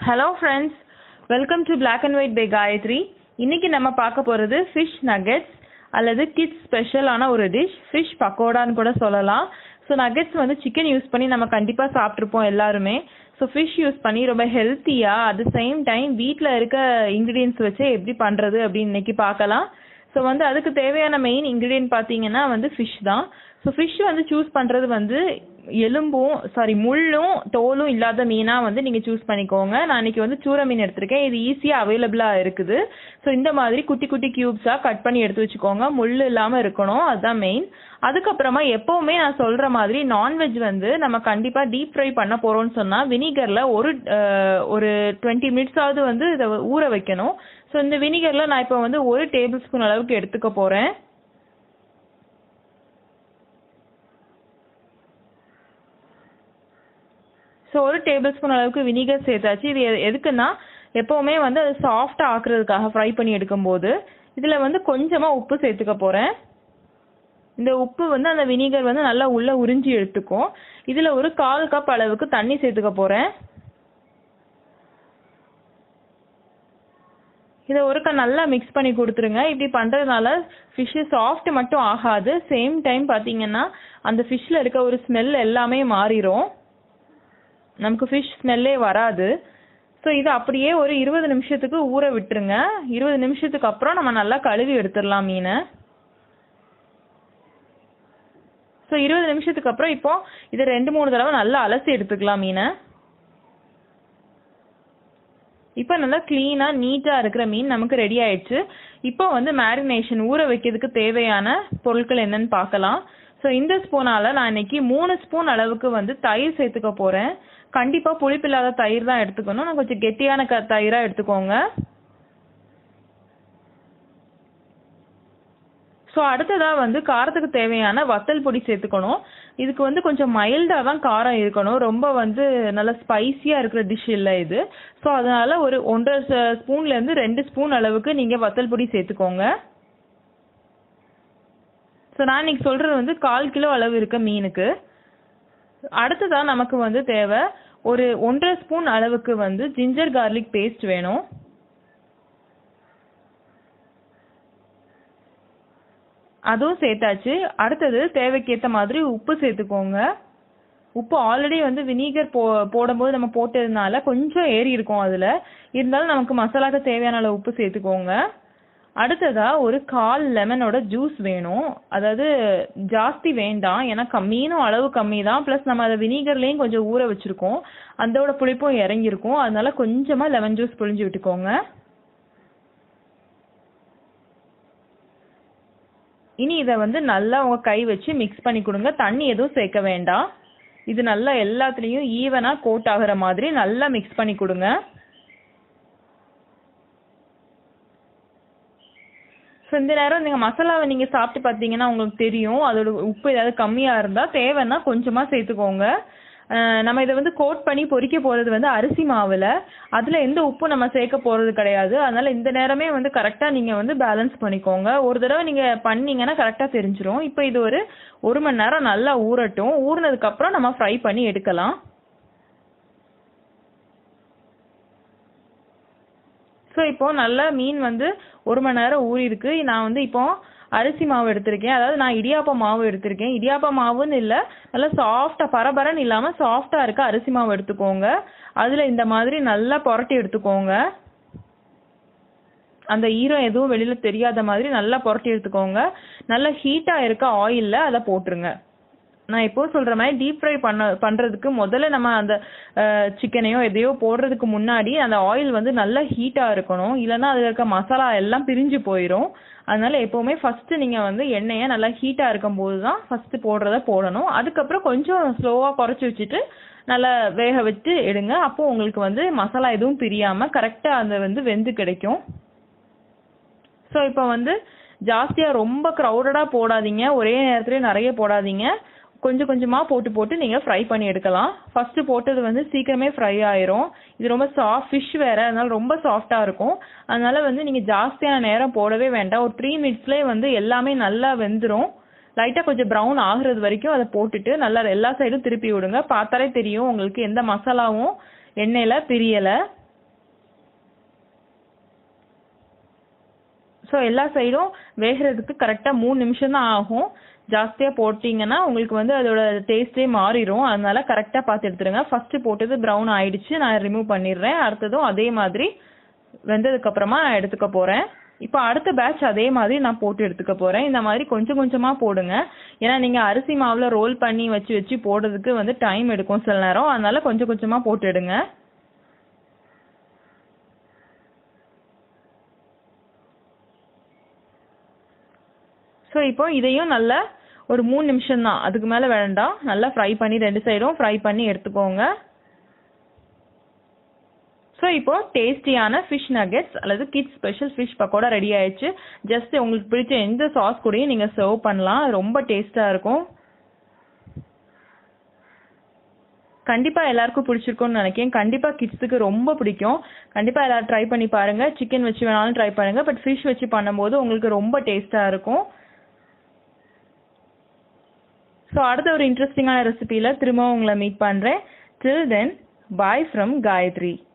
hello friends welcome to black and white by Gayathri இன்னைக்கு நம்ம பார்க்க போகிறது ஃபிஷ் நகெட்ஸ் அல்லது கிட்ஸ் ஸ்பெஷலான ஒரு டிஷ் ஃபிஷ் பக்கோடான்னு கூட சொல்லலாம் ஸோ நகெட்ஸ் வந்து சிக்கன் யூஸ் பண்ணி நம்ம கண்டிப்பாக சாப்பிட்ருப்போம் எல்லாருமே ஸோ ஃபிஷ் யூஸ் பண்ணி ரொம்ப ஹெல்த்தியாக அட் த சேம் டைம் வீட்டில் இருக்க இன்க்ரீடியன்ஸ் வச்சு எப்படி பண்ணுறது அப்படின்னு இன்னைக்கு பார்க்கலாம் ஸோ வந்து அதுக்கு தேவையான மெயின் இன்க்ரீடியன்ட் பார்த்தீங்கன்னா வந்து ஃபிஷ் தான் ஸோ ஃபிஷ் வந்து சூஸ் பண்ணுறது வந்து எலும்பும் சாரி முள்ளும் தோலும் இல்லாத மீனாக வந்து நீங்கள் சூஸ் பண்ணிக்கோங்க நான் இன்னைக்கு வந்து சூர மீன் எடுத்திருக்கேன் இது ஈஸியாக அவைலபிளாக இருக்குது ஸோ இந்த மாதிரி குட்டி குட்டி க்யூப்ஸாக கட் பண்ணி எடுத்து வச்சுக்கோங்க முள் இல்லாமல் இருக்கணும் அதுதான் மெயின் அதுக்கப்புறமா எப்போவுமே நான் சொல்கிற மாதிரி நான்வெஜ் வந்து நம்ம கண்டிப்பாக டீப் ஃப்ரை பண்ண போகிறோம்னு சொன்னால் வினிகரில் ஒரு அஹ், ஒரு டுவெண்ட்டி மினிட்ஸாவது வந்து இதை ஊற வைக்கணும் ஸோ இந்த வினிகரில் நான் இப்போ வந்து ஒரு டேபிள் ஸ்பூன் அளவுக்கு எடுத்துக்க போகிறேன் ஸோ ஒரு டேபிள் ஸ்பூன் அளவுக்கு வினிகர் சேர்த்தாச்சு இது எ- எதுக்குன்னா எப்போவுமே வந்து அது சாஃப்டாக ஆக்குறதுக்காக ஃப்ரை பண்ணி எடுக்கும்போது இதில் வந்து கொஞ்சமாக உப்பு சேர்த்துக்க போகிறேன் இந்த உப்பு வந்து அந்த வினிகர் வந்து நல்லா உள்ளே உறிஞ்சி எடுத்துக்கும் இதில் ஒரு கால் கப் அளவுக்கு தண்ணி சேர்த்துக்க போகிறேன் இதை ஒருக்கா நல்லா மிக்ஸ் பண்ணி கொடுத்துருங்க இப்படி பண்ணுறதுனால ஃபிஷ்ஷு சாஃப்ட் மட்டும் ஆகாது சேம் டைம் பார்த்தீங்கன்னா அந்த ஃபிஷ்ஷில் இருக்க ஒரு ஸ்மெல் எல்லாமே மாறிடும் நமக்கு ஃபிஷ் ஸ்மெல்லே வராது ஸோ இது அப்படியே ஒரு இருபது நிமிஷத்துக்கு ஊற விட்டுருங்க இருபது நிமிஷத்துக்கு அப்புறம் நம்ம நல்லா கழுவி எடுத்துடலாம் மீனை ஸோ இருபது நிமிஷத்துக்கு அப்புறம் இப்போ இதை ரெண்டு மூணு தடவை நல்லா அலசி எடுத்துக்கலாம் மீனை இப்போ நல்லா க்ளீனாக நீட்டாக இருக்கிற மீன் நமக்கு ரெடி ஆயிடுச்சு இப்போ வந்து மேரினேஷன் ஊற வைக்கிறதுக்கு தேவையான பொருட்கள் என்னன்னு பார்க்கலாம் ஸோ இந்த ஸ்பூனால் நான் இன்னைக்கு மூணு ஸ்பூன் அளவுக்கு வந்து தயிர் சேர்த்துக்க போகிறேன் கண்டிப்பாக புளிப்பில்லாத தயிர் தான் எடுத்துக்கணும் நான் கொஞ்சம் கெட்டியான க தயிராக எடுத்துக்கோங்க ஸோ அடுத்ததாக வந்து காரத்துக்கு தேவையான வத்தல் பொடி சேர்த்துக்கணும் இதுக்கு வந்து கொஞ்சம் மைல்டாக தான் காரம் இருக்கணும் ரொம்ப வந்து நல்ல ஸ்பைசியாக இருக்கிற டிஷ் இல்லை இது ஸோ அதனால ஒரு ஒன்றரை ச- ஸ்பூன்லேருந்து ரெண்டு ஸ்பூன் அளவுக்கு நீங்கள் வத்தல் பொடி சேர்த்துக்கோங்க ஸோ நான் இன்னைக்கு சொல்கிறது வந்து கால் கிலோ அளவு இருக்க மீனுக்கு அடுத்ததாக நமக்கு வந்து தேவை ஒரு ஒன்றரை ஸ்பூன் அளவுக்கு வந்து ஜிஞ்சர் கார்லிக் பேஸ்ட் வேணும் அதுவும் சேர்த்தாச்சு அடுத்தது தேவைக்கேற்ற மாதிரி உப்பு சேர்த்துக்கோங்க உப்பு ஆல்ரெடி வந்து வினிகர் போ போடும்போது நம்ம போட்டதுனால கொஞ்சம் ஏறி இருக்கும் அதில் இருந்தாலும் நமக்கு மசாலாக்கு தேவையான அளவு உப்பு சேர்த்துக்கோங்க அடுத்ததா ஒரு கால் லெமனோட ஜூஸ் வேணும் அதாவது ஜாஸ்தி வேண்டாம் ஏன்னா கம்- மீனும் அளவு கம்மி தான் ப்ளஸ் நம்ம அதை வினிகர்லேயும் கொஞ்சம் ஊற வச்சுருக்கோம் அதோட புளிப்பும் இறங்கியிருக்கும் அதனால கொஞ்சமாக லெமன் ஜூஸ் புழிஞ்சு விட்டுக்கோங்க இனி இதை வந்து நல்லா உங்க கை வச்சு மிக்ஸ் பண்ணி கொடுங்க தண்ணி எதுவும் சேர்க்க வேண்டாம் இது நல்லா எல்லாத்துலேயும் ஈவனாக கோட் ஆகுற மாதிரி நல்லா மிக்ஸ் பண்ணி கொடுங்க ஸோ இந்த நேரம் நீங்கள் மசாலாவை நீங்கள் சாப்பிட்டு பார்த்தீங்கன்னா உங்களுக்கு தெரியும் அதோட உப்பு ஏதாவது கம்மியாக இருந்தால் தேவைன்னா கொஞ்சமாக சேர்த்துக்கோங்க அஹ் நம்ம இதை வந்து கோட் பண்ணி பொரிக்க போகிறது வந்து அரிசி மாவில் அதில் எந்த உப்பும் நம்ம சேர்க்க போகிறது கிடையாது அதனால இந்த நேரமே வந்து கரெக்டாக நீங்கள் வந்து பேலன்ஸ் பண்ணிக்கோங்க ஒரு தடவை நீங்கள் பண்ணீங்கன்னா கரெக்டாக தெரிஞ்சிரும் இப்போ இது ஒரு ஒரு மணி நேரம் நல்லா ஊறட்டும் ஊறினதுக்கப்புறம் நம்ம ஃப்ரை பண்ணி எடுக்கலாம் ஸோ இப்போ நல்லா மீன் வந்து ஒரு மணி நேரம் ஊறிருக்கு நான் வந்து இப்போ அரிசி மாவு எடுத்திருக்கேன் அதாவது நான் இடியாப்ப மாவு எடுத்திருக்கேன் இடியாப்ப மாவுன்னு இல்லை நல்லா சாஃப்டாக பரபரன்னு இல்லாமல் சாஃப்டாக இருக்க அரிசி மாவு எடுத்துக்கோங்க அதில் இந்த மாதிரி நல்லா புரட்டி எடுத்துக்கோங்க அந்த ஈரம் எதுவும் வெளியில தெரியாத மாதிரி நல்லா புரட்டி எடுத்துக்கோங்க நல்லா ஹீட்டாக இருக்க ஆயிலில் அதை போட்டுருங்க நான் இப்போ சொல்ற மாதிரி டீப் ஃப்ரை பண்ண பண்றதுக்கு முதல்ல நம்ம அந்த சிக்கனையோ எதையோ போடுறதுக்கு முன்னாடி அந்த ஆயில் வந்து நல்லா ஹீட்டா இருக்கணும் இல்லைன்னா அதுல இருக்க மசாலா எல்லாம் பிரிஞ்சு போயிடும் அதனால எப்பவுமே ஃபர்ஸ்ட் நீங்க வந்து எண்ணெயை நல்லா ஹீட்டா இருக்கும் போது தான் ஃபர்ஸ்ட் போடுறத போடணும் அதுக்கப்புறம் கொஞ்சம் ஸ்லோவா குறைச்சி வச்சுட்டு நல்லா வேக வச்சு எடுங்க அப்போ உங்களுக்கு வந்து மசாலா எதுவும் பிரியாம கரெக்டா அந்த வந்து வெந்து கிடைக்கும் ஸோ இப்போ வந்து ஜாஸ்தியாக ரொம்ப க்ரௌடடாக போடாதீங்க ஒரே நேரத்துலேயே நிறைய போடாதீங்க கொஞ்சம் கொஞ்சமாக போட்டு போட்டு நீங்கள் ஃப்ரை பண்ணி எடுக்கலாம் ஃபஸ்ட்டு போட்டது வந்து சீக்கிரமே ஃப்ரை ஆயிரும் இது ரொம்ப சாஃப்ட் ஃபிஷ் வேறு அதனால ரொம்ப சாஃப்டாக இருக்கும் அதனால வந்து நீங்கள் ஜாஸ்தியான நேரம் போடவே வேண்டாம் ஒரு த்ரீ மினிட்ஸ்லேயே வந்து எல்லாமே நல்லா வெந்துடும் லைட்டாக கொஞ்சம் ப்ரௌன் ஆகுறது வரைக்கும் அதை போட்டுட்டு நல்லா எல்லா சைடும் திருப்பி விடுங்க பார்த்தாலே தெரியும் உங்களுக்கு எந்த மசாலாவும் எண்ணெயில் பிரியலை ஸோ எல்லா சைடும் வேகிறதுக்கு கரெக்டாக மூணு நிமிஷம் தான் ஆகும் ஜாஸ்தியாக போட்டிங்கன்னா உங்களுக்கு வந்து அதோட டேஸ்ட்டே மாறிடும் அதனால கரெக்டாக பார்த்து எடுத்துருங்க ஃபஸ்ட்டு போட்டது ப்ரௌன் ஆயிடுச்சு நான் ரிமூவ் பண்ணிடுறேன் அடுத்ததும் அதே மாதிரி வெந்ததுக்கப்புறமா நான் எடுத்துக்க போகிறேன் இப்போ அடுத்த பேட்ச் அதே மாதிரி நான் போட்டு எடுத்துக்க போகிறேன் இந்த மாதிரி கொஞ்சம் கொஞ்சமாக போடுங்க ஏன்னா நீங்கள் அரிசி மாவில் ரோல் பண்ணி வச்சு வச்சு போடுறதுக்கு வந்து டைம் எடுக்கும் சில நேரம் அதனால கொஞ்சம் கொஞ்சமாக போட்டு எடுங்க ஸோ இப்போ இதையும் நல்லா ஒரு மூணு நிமிஷம் தான் அதுக்கு மேலே வேண்டாம் நல்லா ஃப்ரை பண்ணி ரெண்டு சைடும் ஃப்ரை பண்ணி எடுத்துக்கோங்க ஸோ இப்போ டேஸ்டியான ஃபிஷ் நகெட்ஸ் அல்லது kids special fish pakoda ready ஆயிடுச்சு ஜஸ்ட் உங்களுக்கு பிடிச்ச எந்த சாஸ் கூடயும் நீங்கள் சர்வ் பண்ணலாம் அது ரொம்ப டேஸ்ட்டாக இருக்கும் கண்டிப்பாக எல்லாருக்கும் பிடிச்சிருக்கும்னு நினைக்கிறேன் கண்டிப்பாக கிட்ஸுக்கு ரொம்ப பிடிக்கும் கண்டிப்பாக எல்லாரும் ட்ரை பண்ணி பாருங்கள் சிக்கன் வச்சு வேணாலும் ட்ரை பண்ணுங்கள் பட் ஃபிஷ் வச்சு பண்ணும்போது உங்களுக்கு ரொம்ப டேஸ்ட்டாக இருக்கும் ஸோ அடுத்த ஒரு இன்ட்ரெஸ்டிங்கான ரெசிபியில் திரும்பவும் உங்களை மீட் பண்ணுறேன் டில் தென் பாய் ஃப்ரம் காயத்ரி